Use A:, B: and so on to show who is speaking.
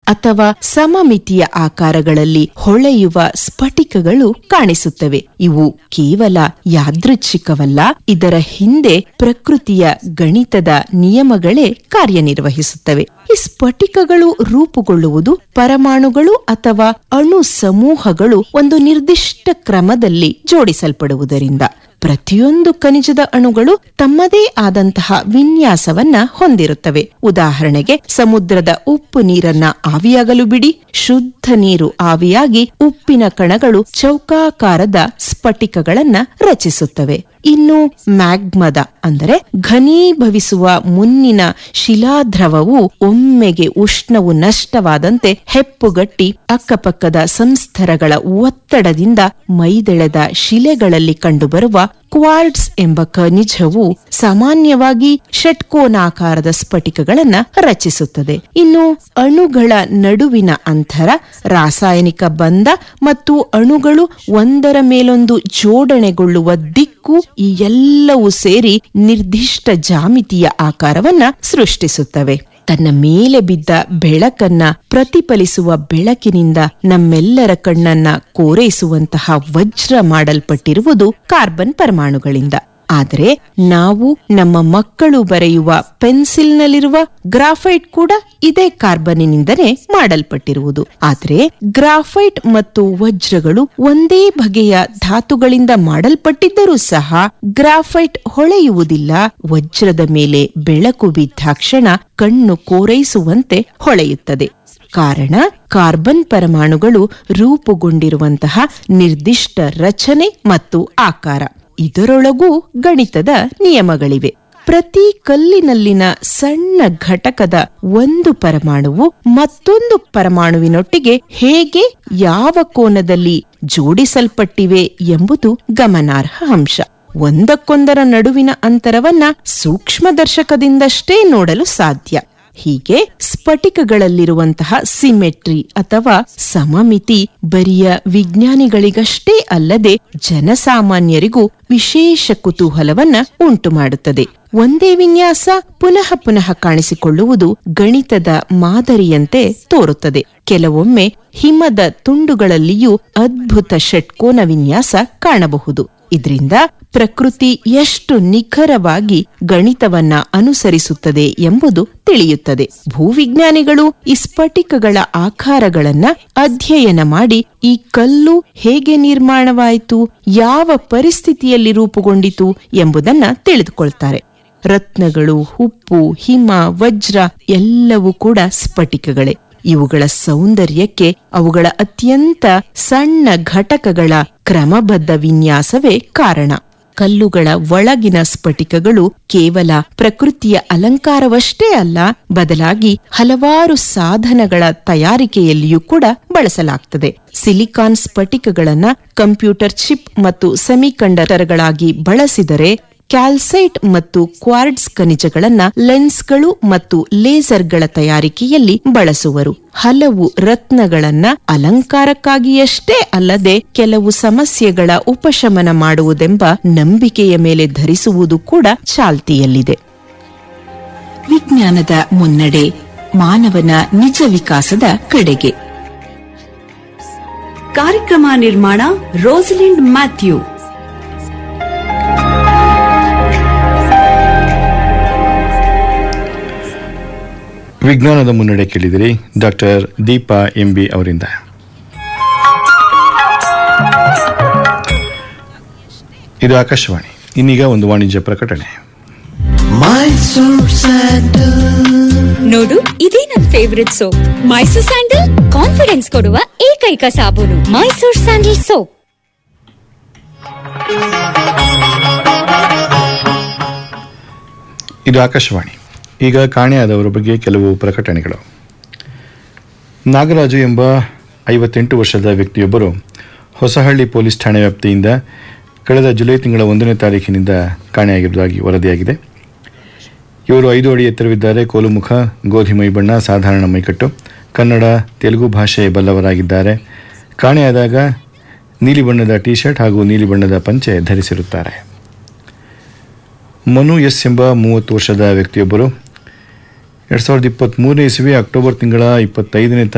A: ಅಥವಾ ಸಮಮಿತಿಯ ಆಕಾರಗಳಲ್ಲಿ ಹೊಳೆಯುವ ಸ್ಫಟಿಕಗಳು ಕಾಣಿಸುತ್ತವೆ ಇವು ಕೇವಲ ಯಾದೃಚ್ಛಿಕವಲ್ಲ ಇದರ ಹಿಂದೆ ಪ್ರಕೃತಿಯ ಗಣಿತದ ನಿಯಮಗಳೇ ಕಾರ್ಯನಿರ್ವಹಿಸುತ್ತವೆ ಈ ಸ್ಫಟಿಕಗಳು ರೂಪುಗೊಳ್ಳುವುದು ಪರಮಾಣುಗಳು ಅಥವಾ ಅಣು ಸಮೂಹಗಳು ಒಂದು ನಿರ್ದಿಷ್ಟ ಕ್ರಮದಲ್ಲಿ ಜೋಡಿಸಲ್ಪಡುವುದರಿಂದ ಪ್ರತಿಯೊಂದು ಖನಿಜದ ಅಣುಗಳು ತಮ್ಮದೇ ಆದಂತಹ ವಿನ್ಯಾಸವನ್ನ ಹೊಂದಿರುತ್ತವೆ ಉದಾಹರಣೆಗೆ ಸಮುದ್ರದ ಉಪ್ಪು ನೀರನ್ನ ಆವಿಯಾಗಲು ಬಿಡಿ ಶುದ್ಧ ನೀರು ಆವಿಯಾಗಿ ಉಪ್ಪಿನ ಕಣಗಳು ಚೌಕಾಕಾರದ ಸ್ಫಟಿಕಗಳನ್ನ ರಚಿಸುತ್ತವೆ ಇನ್ನು ಮ್ಯಾಗ್ಮದ ಅಂದರೆ ಘನೀಭವಿಸುವ ಮುನ್ನಿನ ಶಿಲಾದ್ರವವು ಒಮ್ಮೆಗೆ ಉಷ್ಣವು ನಷ್ಟವಾದಂತೆ ಹೆಪ್ಪುಗಟ್ಟಿ ಅಕ್ಕಪಕ್ಕದ ಸಂಸ್ಥರಗಳ ಒತ್ತಡದಿಂದ ಮೈದೆಳೆದ ಶಿಲೆಗಳಲ್ಲಿ ಕಂಡುಬರುವ ಕ್ವಾರ್ಡ್ಸ್ ಎಂಬ ಖನಿಜವು ಸಾಮಾನ್ಯವಾಗಿ ಷಟ್ಕೋನಾಕಾರದ ಸ್ಫಟಿಕಗಳನ್ನ ರಚಿಸುತ್ತದೆ ಇನ್ನು ಅಣುಗಳ ನಡುವಿನ ಅಂತರ ರಾಸಾಯನಿಕ ಬಂಧ ಮತ್ತು ಅಣುಗಳು ಒಂದರ ಮೇಲೊಂದು ಜೋಡಣೆಗೊಳ್ಳುವ ದಿಕ್ಕು ಈ ಎಲ್ಲವೂ ಸೇರಿ ನಿರ್ದಿಷ್ಟ ಜಾಮಿತಿಯ ಆಕಾರವನ್ನ ಸೃಷ್ಟಿಸುತ್ತವೆ ತನ್ನ ಮೇಲೆ ಬಿದ್ದ ಬೆಳಕನ್ನ ಪ್ರತಿಫಲಿಸುವ ಬೆಳಕಿನಿಂದ ನಮ್ಮೆಲ್ಲರ ಕಣ್ಣನ್ನ ಕೋರೈಸುವಂತಹ ವಜ್ರ ಮಾಡಲ್ಪಟ್ಟಿರುವುದು ಕಾರ್ಬನ್ ಪರಮಾಣುಗಳಿಂದ ಆದರೆ ನಾವು ನಮ್ಮ ಮಕ್ಕಳು ಬರೆಯುವ ಪೆನ್ಸಿಲ್ನಲ್ಲಿರುವ ಗ್ರಾಫೈಟ್ ಕೂಡ ಇದೇ ಕಾರ್ಬನ್ನಿನಿಂದಲೇ ಮಾಡಲ್ಪಟ್ಟಿರುವುದು ಆದರೆ ಗ್ರಾಫೈಟ್ ಮತ್ತು ವಜ್ರಗಳು ಒಂದೇ ಬಗೆಯ ಧಾತುಗಳಿಂದ ಮಾಡಲ್ಪಟ್ಟಿದ್ದರೂ ಸಹ ಗ್ರಾಫೈಟ್ ಹೊಳೆಯುವುದಿಲ್ಲ ವಜ್ರದ ಮೇಲೆ ಬೆಳಕು ಬಿದ್ದಾಕ್ಷಣ ಕಣ್ಣು ಕೋರೈಸುವಂತೆ ಹೊಳೆಯುತ್ತದೆ ಕಾರಣ ಕಾರ್ಬನ್ ಪರಮಾಣುಗಳು ರೂಪುಗೊಂಡಿರುವಂತಹ ನಿರ್ದಿಷ್ಟ ರಚನೆ ಮತ್ತು ಆಕಾರ ಇದರೊಳಗೂ ಗಣಿತದ ನಿಯಮಗಳಿವೆ ಪ್ರತಿ ಕಲ್ಲಿನಲ್ಲಿನ ಸಣ್ಣ ಘಟಕದ ಒಂದು ಪರಮಾಣುವು ಮತ್ತೊಂದು ಪರಮಾಣುವಿನೊಟ್ಟಿಗೆ ಹೇಗೆ ಯಾವ ಕೋನದಲ್ಲಿ ಜೋಡಿಸಲ್ಪಟ್ಟಿವೆ ಎಂಬುದು ಗಮನಾರ್ಹ ಅಂಶ ಒಂದಕ್ಕೊಂದರ ನಡುವಿನ ಅಂತರವನ್ನ ಸೂಕ್ಷ್ಮದರ್ಶಕದಿಂದಷ್ಟೇ ನೋಡಲು ಸಾಧ್ಯ ಹೀಗೆ ಸ್ಫಟಿಕಗಳಲ್ಲಿರುವಂತಹ ಸಿಮೆಟ್ರಿ ಅಥವಾ ಸಮಮಿತಿ ಬರಿಯ ವಿಜ್ಞಾನಿಗಳಿಗಷ್ಟೇ ಅಲ್ಲದೆ ಜನಸಾಮಾನ್ಯರಿಗೂ ವಿಶೇಷ ಕುತೂಹಲವನ್ನ ಉಂಟು ಮಾಡುತ್ತದೆ ಒಂದೇ ವಿನ್ಯಾಸ ಪುನಃ ಪುನಃ ಕಾಣಿಸಿಕೊಳ್ಳುವುದು ಗಣಿತದ ಮಾದರಿಯಂತೆ ತೋರುತ್ತದೆ ಕೆಲವೊಮ್ಮೆ ಹಿಮದ ತುಂಡುಗಳಲ್ಲಿಯೂ ಅದ್ಭುತ ಷಟ್ಕೋನ ವಿನ್ಯಾಸ ಕಾಣಬಹುದು ಇದರಿಂದ ಪ್ರಕೃತಿ ಎಷ್ಟು ನಿಖರವಾಗಿ ಗಣಿತವನ್ನ ಅನುಸರಿಸುತ್ತದೆ ಎಂಬುದು ತಿಳಿಯುತ್ತದೆ ಭೂವಿಜ್ಞಾನಿಗಳು ಈ ಸ್ಫಟಿಕಗಳ ಆಕಾರಗಳನ್ನ ಅಧ್ಯಯನ ಮಾಡಿ ಈ ಕಲ್ಲು ಹೇಗೆ ನಿರ್ಮಾಣವಾಯಿತು ಯಾವ ಪರಿಸ್ಥಿತಿಯಲ್ಲಿ ರೂಪುಗೊಂಡಿತು ಎಂಬುದನ್ನ ತಿಳಿದುಕೊಳ್ತಾರೆ ರತ್ನಗಳು ಉಪ್ಪು ಹಿಮ ವಜ್ರ ಎಲ್ಲವೂ ಕೂಡ ಸ್ಫಟಿಕಗಳೇ ಇವುಗಳ ಸೌಂದರ್ಯಕ್ಕೆ ಅವುಗಳ ಅತ್ಯಂತ ಸಣ್ಣ ಘಟಕಗಳ ಕ್ರಮಬದ್ಧ ವಿನ್ಯಾಸವೇ ಕಾರಣ ಕಲ್ಲುಗಳ ಒಳಗಿನ ಸ್ಫಟಿಕಗಳು ಕೇವಲ ಪ್ರಕೃತಿಯ ಅಲಂಕಾರವಷ್ಟೇ ಅಲ್ಲ ಬದಲಾಗಿ ಹಲವಾರು ಸಾಧನಗಳ ತಯಾರಿಕೆಯಲ್ಲಿಯೂ ಕೂಡ ಬಳಸಲಾಗ್ತದೆ ಸಿಲಿಕಾನ್ ಸ್ಫಟಿಕಗಳನ್ನ ಕಂಪ್ಯೂಟರ್ ಚಿಪ್ ಮತ್ತು ಸೆಮಿಕಂಡಕ್ಟರ್ಗಳಾಗಿ ಬಳಸಿದರೆ ಕ್ಯಾಲ್ಸೈಟ್ ಮತ್ತು ಕ್ವಾರ್ಡ್ಸ್ ಖನಿಜಗಳನ್ನ ಲೆನ್ಸ್ಗಳು ಮತ್ತು ಲೇಸರ್ಗಳ ತಯಾರಿಕೆಯಲ್ಲಿ ಬಳಸುವರು ಹಲವು ರತ್ನಗಳನ್ನ ಅಲಂಕಾರಕ್ಕಾಗಿಯಷ್ಟೇ ಅಲ್ಲದೆ ಕೆಲವು ಸಮಸ್ಯೆಗಳ ಉಪಶಮನ ಮಾಡುವುದೆಂಬ ನಂಬಿಕೆಯ ಮೇಲೆ ಧರಿಸುವುದು ಕೂಡ ಚಾಲ್ತಿಯಲ್ಲಿದೆ ವಿಜ್ಞಾನದ ಮುನ್ನಡೆ ಮಾನವನ ನಿಜ ವಿಕಾಸದ ಕಡೆಗೆ
B: ಕಾರ್ಯಕ್ರಮ ನಿರ್ಮಾಣ ರೋಸಲಿಂಡ್ ಮ್ಯಾಥ್ಯೂ
C: ವಿಜ್ಞಾನದ ಮುನ್ನಡೆ ಕೇಳಿದಿರಿ ಡಾಕ್ಟರ್ ದೀಪಾ ಎಂಬಿ ಅವರಿಂದ ಇದು ಆಕಾಶವಾಣಿ ಇನ್ನೀಗ ಒಂದು ವಾಣಿಜ್ಯ ಪ್ರಕಟಣೆ
D: ನೋಡು ಇದೇ ನನ್ favourite soap Mysore sandal confidence ಕೊಡುವ ಏಕೈಕ ಸಾಬೂನು ಮೈಸೂರ್ ಸ್ಯಾಂಡಲ್ ಸೋಪ್
C: ಇದು ಆಕಾಶವಾಣಿ ಈಗ ಕಾಣೆಯಾದವರ ಬಗ್ಗೆ ಕೆಲವು ಪ್ರಕಟಣೆಗಳು ನಾಗರಾಜು ಎಂಬ ಐವತ್ತೆಂಟು ವರ್ಷದ ವ್ಯಕ್ತಿಯೊಬ್ಬರು ಹೊಸಹಳ್ಳಿ ಪೊಲೀಸ್ ಠಾಣೆ ವ್ಯಾಪ್ತಿಯಿಂದ ಕಳೆದ ಜುಲೈ ತಿಂಗಳ ಒಂದನೇ ತಾರೀಕಿನಿಂದ ಕಾಣೆಯಾಗಿರುವುದಾಗಿ ವರದಿಯಾಗಿದೆ ಇವರು ಐದು ಅಡಿ ಎತ್ತರವಿದ್ದಾರೆ ಕೋಲುಮುಖ ಗೋಧಿ ಮೈ ಬಣ್ಣ ಸಾಧಾರಣ ಮೈಕಟ್ಟು ಕನ್ನಡ ತೆಲುಗು ಭಾಷೆ ಬಲ್ಲವರಾಗಿದ್ದಾರೆ ಕಾಣೆಯಾದಾಗ ನೀಲಿ ಬಣ್ಣದ ಟಿ ಶರ್ಟ್ ಹಾಗೂ ನೀಲಿ ಬಣ್ಣದ ಪಂಚೆ ಧರಿಸಿರುತ್ತಾರೆ ಮನು ಎಸ್ ಎಂಬ ಮೂವತ್ತು ವರ್ಷದ ವ್ಯಕ್ತಿಯೊಬ್ಬರು ಎರಡು ಸಾವಿರದ ಇಪ್ಪತ್ತ್ಮೂರನೇ ಇಸವಿ ಅಕ್ಟೋಬರ್ ತಿಂಗಳ ಇಪ್ಪತ್ತೈದನೇ